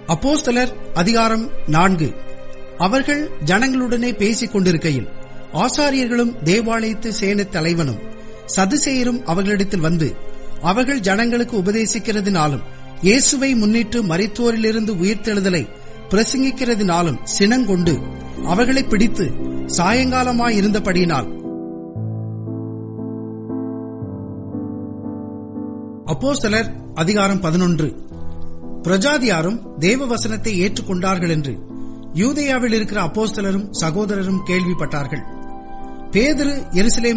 அப்போஸ்தலர் அதிகாரம் நான்கு அவர்கள் ஜனங்களுடனே பேசிக் கொண்டிருக்கையில் ஆசாரியர்களும் தேவாலயத்து சேனைத் தலைவனும் சதுசேயரும் அவர்களிடத்தில் வந்து அவர்கள் ஜனங்களுக்கு உபதேசிக்கிறதினாலும் இயேசுவை முன்னிட்டு மரித்தோரிலிருந்து உயிர்த்தெழுதலை பிரசங்கிக்கிறதினாலும் சினங்கொண்டு அவர்களை பிடித்து சாயங்காலமாயிருந்தபடியினால் அப்போஸ்தலர் அதிகாரம் பதினொன்று பிரஜாதியாரும் தேவ வசனத்தை ஏற்றுக்கொண்டார்கள் என்று யூதேயாவில் இருக்கிற அப்போஸ்தலரும் சகோதரரும் கேள்விப்பட்டார்கள் பேதுரு எருசலேம்